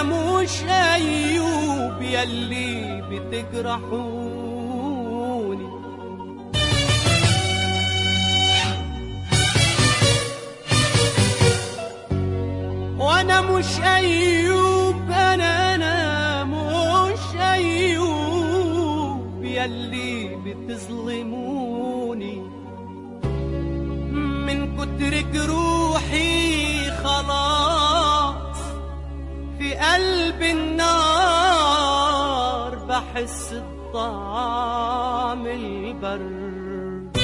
انا مش ايوب يلي بتجرحوني وانا مش ايوب انا انا مش ايوب يلي بتظلموني من كتر جروحي خلاص في قلب النار بحس بطعم البرد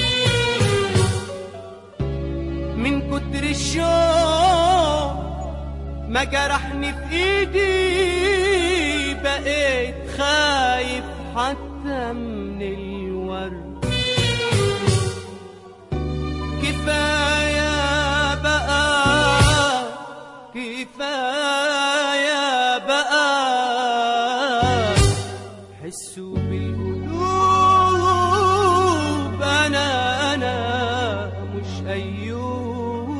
من كتر الشوق ما جرحني في ايدي بقيت خايف حتى من الورد كفاية بقى كفاية بقى حسوا بالقلوب أنا أنا مش أيوب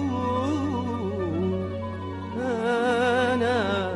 أنا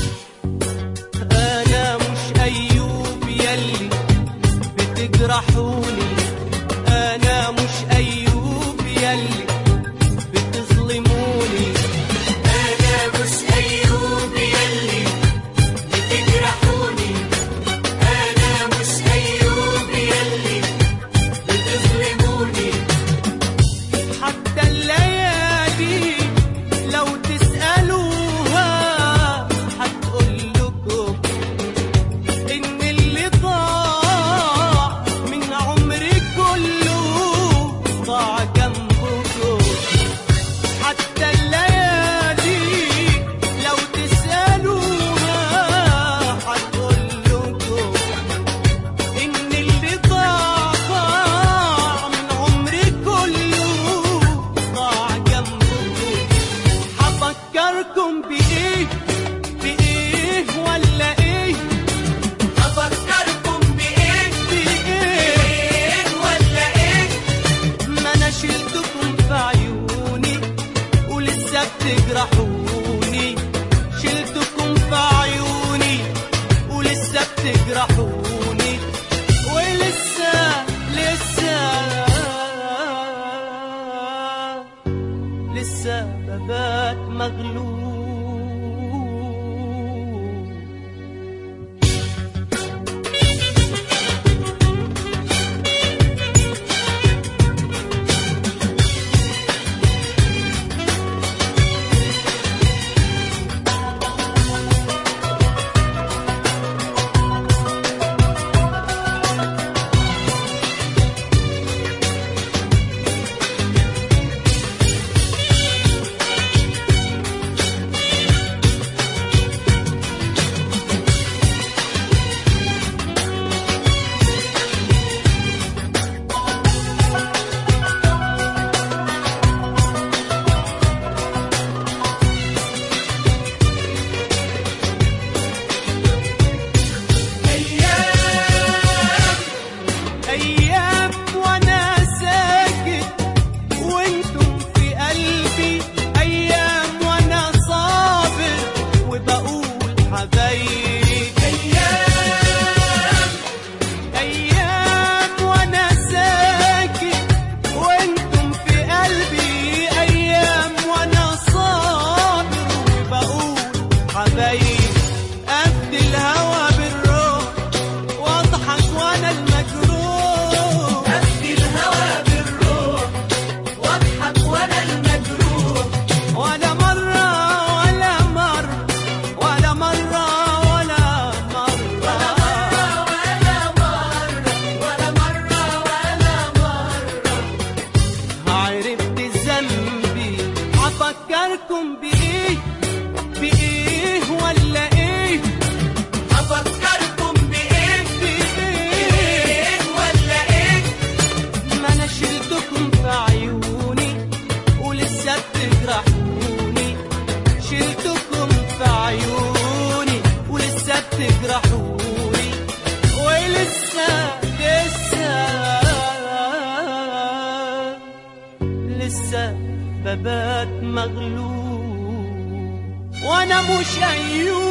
أنا مش أيوب يلي بتجرحوني أنا مش أيوب يلي بتظلموني أنا مش أيوب يلي بتجرحوني أنا مش أيوب يلي بتظلموني حتى الليالي لو تسألوها هتقول لكم إن اللي ضاع من عمري كله ضاع جنبكم حتى الليالي لو تسألوها هتقول لكم إن اللي ضاع ضاع من عمري كله ضاع جنبكم هفكركم بإيه بإيه ولا إيه أفكركم بإيه بإيه إيه ولا إيه ما أنا شلتكم في عيوني ولسه بتجرحوني شلتكم في عيوني ولسه بتجرحوني ولسه لسه لسه ببات مغلوب أيام وأنا ساكت وأنتم في قلبي أيام وأنا صابر وبقول حبايب أيام أيام وأنا ساكت وأنتم في قلبي أيام وأنا صابر وبقول حبايب أفدي الهوى بالروح واضحك وأنا المجروح أفدي الهوى بالروح واضحك وأنا المجروح ولا مرة ولا مرة ولا مرة ولا مرة ولا مرة ولا مرة ولا مرة عرفت ذنبي هفكركم بإيه بإيه ولا إيه أفكركم بإيه بإيه إيه ولا إيه ما أنا شلتكم في عيوني ولسه بتجرحوني شلتكم في عيوني ولسه بتجرحوني ولسه لسه لسه ببات مغلوب وانا مش ايوب